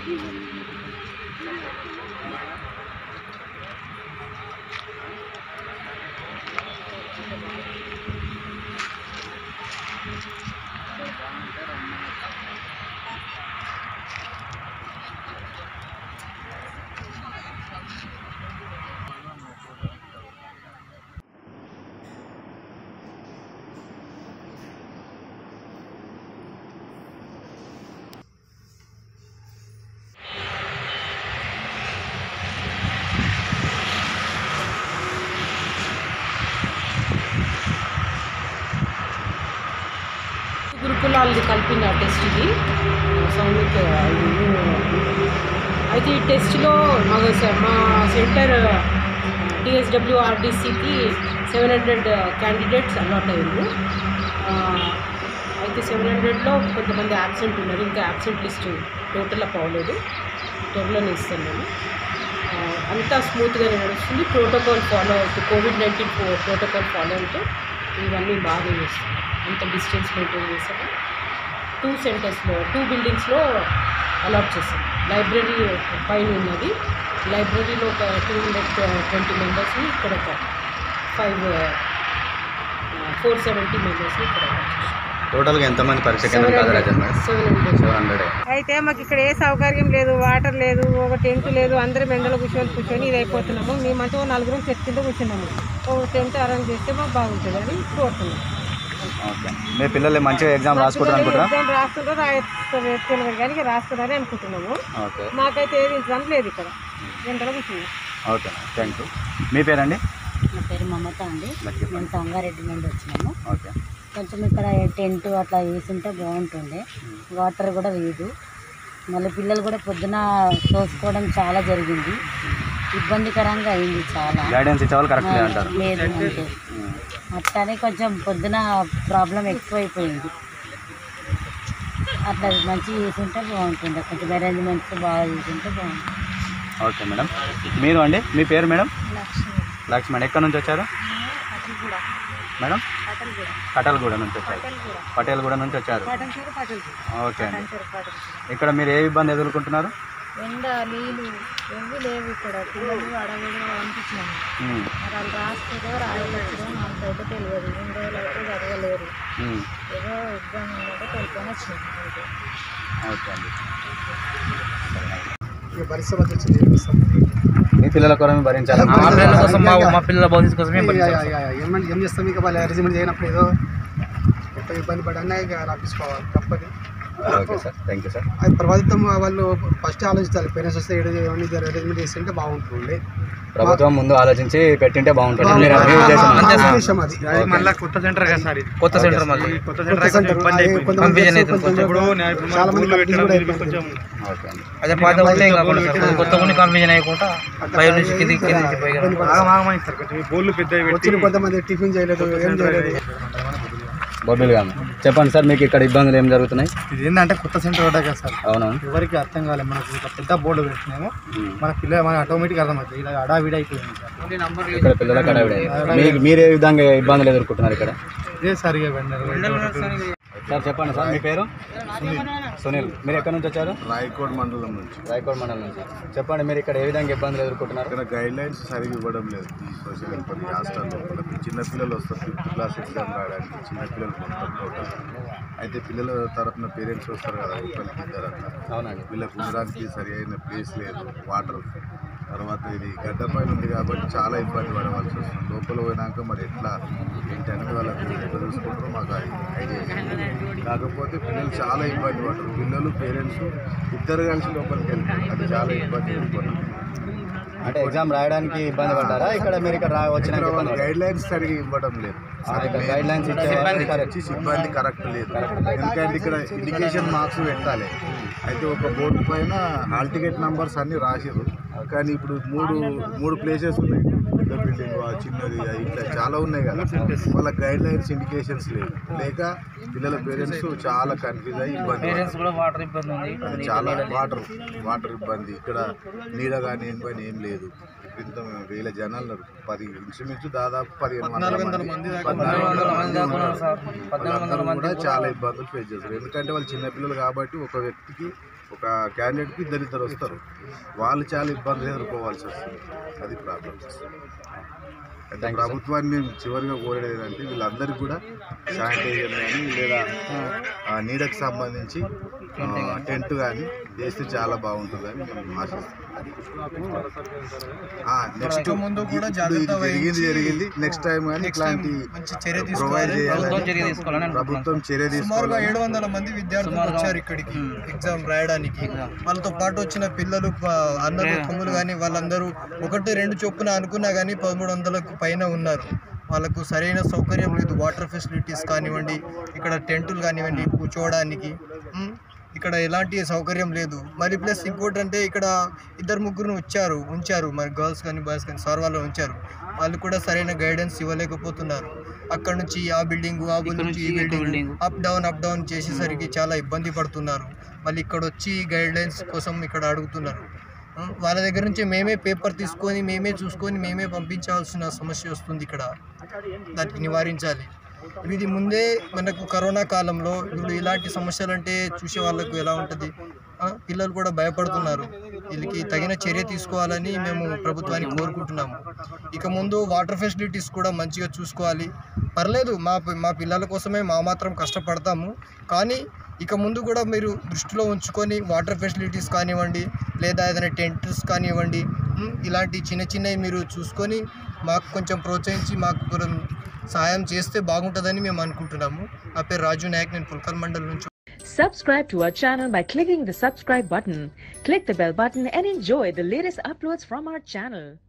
గురుకులాలది కలిపిన టెస్ట్ ఇది సౌమిక్ ఇది అయితే ఈ టెస్ట్లో మా మా సెంటర్ టీఎస్డబ్ల్యూ ఆర్డీసీకి సెవెన్ హండ్రెడ్ క్యాండిడేట్స్ అలాట్ అయ్యారు ఆ, అయితే సెవెన్ హండ్రెడ్లో కొంతమంది యాబ్సెంట్ ఉన్నారు ఇంకా యాబ్సెంట్ లిస్ట్ టోటల్ అప్ అవ్వలేదు త్వరలోనే ఇస్తాను నేను ఆ, అంతా స్మూత్గానే నడుస్తుంది ప్రోటోకాల్ ఫాలో అవుతూ కోవిడ్ నైన్టీన్ ప్రోటోకాల్ ఫాలో అవుతూ ఇవన్నీ బాగా చేస్తాం అంత డిస్టెన్స్ మెయింటైన్ చేసాము టూ సెంటర్స్లో టూ బిల్డింగ్స్లో అలాట్ చేసాం లైబ్రరీ పైన ఉన్నది లైబ్రరీలో ఒక టూ హండ్రెడ్ ట్వంటీ మెంబర్స్ని ఇక్కడ ఒక ఫైవ్ ఫోర్ సెవెంటీ మెంబర్స్ని ఇక్కడ అలాట్ చేసాం టోటల్గా ఎంతమంది పరీక్ష కేంద్రం హాజరయ్యారు madam seven hundred seven hundred అయితే మాకు ఇక్కడ ఏ సౌకర్యం లేదు వాటర్ లేదు ఒక టెంట్ లేదు అందరం ఎండలో కూర్చొని కూర్చొని ఇది అయిపోతున్నాము మేమంతా ఓ నలుగురం చెట్టు కింద కూర్చున్నాము ఒక టెంట్ అరేంజ్ చేస్తే మాకు బాగుంటుంది అని కోరుతున్నాం ఓకే మీ పిల్లలు మంచిగా ఎగ్జామ్ రాసుకుంటారు అనుకుంటారా ఎగ్జామ్ రాస్తుంటారో రాయస్తారు తెలియదు కానీ రాస్తున్నారని అనుకుంటున్నాము ఓకే మాకైతే ఏది ఇంతరం లేదు ఇక్కడ ఎండలో కూర్చున్నాం ఓకే థ్యాంక్ యూ మీ పేరండి నా పేరు మమత అండి లక్కీ మేము సంగారెడ్డి నుండి వచ్చినాము ఓకే కొంచెం ఇక్కడ టెంట్ అట్లా వేసుంటే బాగుంటుండే వాటర్ కూడా లేదు మళ్ళీ పిల్లలు కూడా పొద్దున తోసుకోవడం చాలా జరిగింది ఇబ్బందికరంగా అయింది చాలా గైడెన్స్ ఇచ్చేవాళ్ళు కరెక్ట్ లేదు అంటారు లేదు అంటే అట్లానే కొంచెం పొద్దున ప్రాబ్లం ఎక్కువైపోయింది అట్లా మంచి చేసుంటే బాగుంటుండే కొంచెం అరేంజ్మెంట్స్ బాగా చేసుంటే బాగుంటుంది ఓకే మేడం మీరు అండి మీ పేరు మేడం లక్ష్మణ్ ఎక్కడి నుంచి వచ్చారు మేడం కటల్గూడ నుంచి వచ్చారు పటేల్గూడ నుంచి వచ్చారు ఓకే అండి ఇక్కడ మీరు ఏ ఇబ్బంది ఎదుర్కొంటున్నారు ఎండ నీళ్ళు ఏమి లేవు ఇక్కడ పిల్లలు అడగడం అనిపించినాము ఉమ్, మరి వాళ్ళు రాస్తుందో రాయలేదో మాకైతే తెలియదు ఇన్ని రోజులు అయితే చదవలేరు ఉమ్, ఏదో ఎగ్జామ్ ఉందంటే తెలుసుకొని వచ్చినాం అంతే ఓకే అండి పరిశ్రమ తెచ్చింది ఏం చేస్తాం? మీ పిల్లల కొరకు భరించాలి మా పిల్లల కోసం, మా- మా పిల్లల భవిష్యత్తు కోసమే ఇక- ఇక- ఇక ఏమంటే ఏం చేస్తాం ఇక వాళ్ళు అరేంజ్మెంట్ చేయనప్పుడు ఏదో ఎంత ఇబ్బంది పడన్నా ఇక రాపించుకోవాలి తప్పది okay sir thank you sir అది ప్రభుత్వం వాళ్ళు ఫస్ట్ ఆలోచించాలి పేరెంట్స్ వస్తే ఏడు ఏమని అరేంజ్మెంట్ చేస్తుంటే బాగుంటుంది ప్రభుత్వం ముందు ఆలోచించి పెట్టింటే బాగుంటుంది మీరు మీ మా- ఉద్దేశం మా అంతే సార్? ఉద్దేశం అది ఓకే. మళ్ళీ కొత్త సెంటర్ కదా సార్ ఇది. కొత్త సెంటర్ మళ్ళీ కొత్త కొత్త సెంటర్ సెంటర్ ఇబ్బంది అది అయిపోయింది కొంతమంది కన్ఫ్యూజన్ చేస్తారు, అవుతుంది కొంచెం ఇప్పుడు నేను ఇప్పుడు చాలా మన మంది ఊళ్ళో కన్ఫ్యూజ్ పెట్టడం కూడా ఇది అయిపోయింది. కొంచెం ఓకే అండి అదే పాత ఊళ్ళో ఏం కాకుండా సార్ కొత్త ఊళ్ళో కన్ఫ్యూజన్ అయిపోతా పై నుంచి కింది కింది నుంచి పైగా ఇబ్బంది పడతారు. ఆగమాగమని సార్ కొంచెం ఈ బోర్లు పెద్దవి పెట్టి వచ్చిన కొంతమంది టిఫిన్ చేయలేదు ఏం చేయలేదు బొబ్బిల్ గారు చెప్పండి సార్ మీకు ఇక్కడ ఇబ్బందులు ఏం జరుగుతున్నాయి ఇది ఏంటంటే కొత్త సెంటర్ ఒకటే కదా సార్ అవునవును ఎవరికి అర్థం కాలేదు మనకు ఒక పెద్ద బోర్డు పెట్టినాము మన పిల్లలు మన ఆటోమేటిక్ అర్థమవుతుంది ఇలా అడావిడి అయిపోయింది సార్ ఇక్కడ పిల్లల కడ మీకు మీరు ఏ విధంగా ఇబ్బందులు ఎదుర్కొంటున్నారు ఇక్కడ ఇదే సార్ ఇక వెండర్ సార్ చెప్పండి సార్ మీ పేరు సునీల్ మీరు ఎక్కడి నుంచి వచ్చారు రాయకోడ్ మండలం నుంచి రాయకోడ్ మండలం నుంచి చెప్పండి మీరు ఇక్కడ ఏ విధంగా ఇబ్బందులు ఎదుర్కొంటున్నారు ఇక్కడ గైడ్ లైన్స్ సరిగా ఇవ్వడం లేదు ఈ సోషల్ వెల్ఫేర్ హాస్టల్ లోపల చిన్నపిల్లలు వస్తారు ఫిఫ్త్ క్లాస్ ఎగ్జామ్ రాయడానికి చిన్నపిల్లలు మొత్తం టోటల్ అయితే పిల్లల తరఫున పేరెంట్స్ వస్తారు కదా ఒకరికి ఇద్దరు అట్లా అవునండి వీళ్ళకి ఉండడానికి సరి అయిన ప్లేస్ లేదు వాటర్ తర్వాత ఇది గడ్డ పైన ఉంది కాబట్టి చాలా ఇబ్బంది పడవలసి వస్తుంది లోపల పోయినాక మరి ఎట్లా ఏంటి అనేది వాళ్ళకి ఎట్లా చూసుకుంటారో మాకు ఐడియా లేదు. కాకపోతే పిల్లలు చాలా ఇబ్బంది పడతారు పిల్లలు పేరెంట్స్ ఇద్దరు కలిసి లోపలికి వెళ్తారు అది చాలా ఇబ్బంది ఎదుర్కొన్నారు అంటే ఎగ్జామ్ రాయడానికి ఇబ్బంది పడ్డారా ఇక్కడ మీరు ఇక్కడ రా వచ్చినాక ఇక్కడ ఇబ్బంది వాళ్ళు పడ్డారా? గైడ్ లైన్స్ సరిగా ఇవ్వడం లేదు ఆ, ఇక్కడ గైడ్ లైన్స్ ఇచ్చే వాళ్ళు correct. వచ్చి సిబ్బంది కరెక్ట్ లేదు ఎందుకంటే ఇక్కడ ఇండికేషన్ మార్క్స్ పెట్టాలి అయితే ఒక బోర్డు పైన హాల్ టికెట్ నంబర్స్ అన్ని రాసిరు కానీ ఇప్పుడు మూడు మూడు ప్లేసెస్ ఉన్నాయి పెద్ద బిల్డింగ్ చిన్నది అది ఇట్లా చాలా ఉన్నాయి కదా వాళ్ళ గైడ్ లైన్స్ ఇండికేషన్స్ లేవు లేక పిల్లల పేరెంట్స్ చాలా కన్ఫ్యూజ్ అయ్యి ఇబ్బంది పడుతున్నారు. కూడా వాటర్ ఇబ్బంది ఉంది అది చాలా వాటర్ వాటర్ ఇబ్బంది ఇక్కడ నీడ కానీ ఏం పని ఏం లేదు ఇంత వేల జనాలు ఉన్నారు. పది ఇంచుమించు దాదాపు పదిహేను వందల మంది పద్నాలుగు వందల మంది ఉన్నారు. వాళ్ళందరూ కూడా చాలా ఇబ్బందులు ఫేస్ చేస్తారు ఎందుకంటే వాళ్ళు చిన్నపిల్లలు కాబట్టి ఒక వ్యక్తికి ఒక క్యాండిడేట్కి ఇద్దరు ఇద్దరు వస్తారు వాళ్ళు చాలా ఇబ్బందులు ఎదుర్కోవాల్సి వస్తుంది అది ప్రాబ్లం అంటే ప్రభుత్వాన్ని మేము చివరిగా కోరేది ఏంటంటే వీళ్ళందరికీ కూడా శానిటైజర్ కానీ లేదా ఆ, నీడకు సంబంధించి టెంట్ కానీ చేస్తే చాలా బాగుంటుందని మేము ఆశిస్తున్నాం నెక్స్ట్ ముందు కూడా జరిగింది జరిగింది నెక్స్ట్ టైం కానీ ఇట్లాంటి ప్రొవైడ్ చేయాలని ప్రభుత్వం చర్య సుమారుగా తీసుకోవాలి ఏడు వందల మంది విద్యార్థులు వచ్చారు ఇక్కడికి ఎగ్జామ్ రాయడానికి వాళ్ళతో పాటు వచ్చిన పిల్లలు ప- అందరూ తమ్ములు కానీ వాళ్ళందరూ ఒకటి రెండు చొప్పున అనుకున్నా కానీ పదమూడు వందలకు పైన ఉన్నారు వాళ్ళకు సరైన సౌకర్యం లేదు వాటర్ ఫెసిలిటీస్ కానివ్వండి ఇక్కడ టెంటులు కానివ్వండి కూర్చోవడానికి ఉమ్, ఇక్కడ ఎలాంటి సౌకర్యం లేదు మరి ప్లస్ ఇంకోటి అంటే ఇక్కడ ఇద్దరు ముగ్గురు వచ్చారు ఉంచారు మరి గర్ల్స్ కానీ బాయ్స్ కానీ సార్ వాళ్ళు ఉంచారు వాళ్ళు కూడా సరైన గైడెన్స్ ఇవ్వలేకపోతున్నారు అక్కడ నుంచి ఆ బిల్డింగ్ ఆ నుంచి ఈ building up down up down చేసేసరికి చాలా ఇబ్బంది పడుతున్నారు మళ్ళీ ఇక్కడ వచ్చి గైడ్ లైన్స్ కోసం ఇక్కడ అడుగుతున్నారు ఆ, వాళ్ళ దగ్గర నుంచి మేమే పేపర్ తీసుకొని మేమే చూసుకొని మేమే పంపించాల్సిన సమస్య వస్తుంది ఇక్కడ దానికి నివారించాలి ఇది ముందే మనకు కరోనా కాలంలో ఇప్పుడు ఇలాంటి సమస్యలు అంటే చూసే వాళ్ళకు ఎలా ఉంటుంది ఆ, పిల్లలు కూడా భయపడుతున్నారు వీళ్ళకి తగిన చర్య తీసుకోవాలని మేము ప్రభుత్వాన్ని కోరుకుంటున్నాము ఇక ముందు వాటర్ ఫెసిలిటీస్ కూడా మంచిగా చూసుకోవాలి పర్లేదు మా పి- మా పిల్లల కోసమే మా మాత్రం కష్టపడతాము కానీ ఇక ముందు కూడా మీరు దృష్టిలో ఉంచుకొని వాటర్ ఫెసిలిటీస్ కానివ్వండి లేదా ఏదైనా టెంట్స్ కానివ్వండి ఉమ్, ఇలాంటి చిన్న చిన్నవి మీరు చూసుకొని మాకు కొంచెం ప్రోత్సహించి మాకు కొంచెం సహాయం చేస్తే బాగుంటుందని మేము అనుకుంటున్నాము నా పేరు రాజు నాయక్ నేను పుల్కల్ మండల్ నుంచి Subscribe to our channel by clicking the subscribe button. Click the bell button and enjoy the latest uploads from our channel.